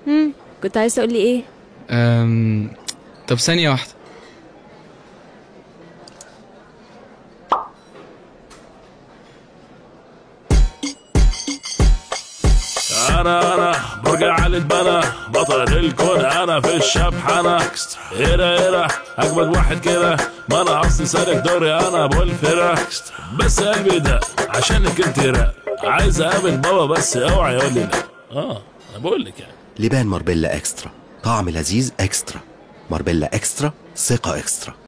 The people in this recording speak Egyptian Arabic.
هم كنت عايز تقول لي ايه أم... طب ثانية واحدة انا انا برجع على البنا بطل الكون انا في الشبحنة هنا هنا اجمد واحد كده ما انا اصلي سالك دوري انا ابو الفرق بس قلبي ده عشانك انت راق عايز اقابل بابا بس اوعى يقول لي لا اه انا بقول لك يعني لبان ماربيلا اكسترا طعم لذيذ اكسترا ماربيلا اكسترا ثقة اكسترا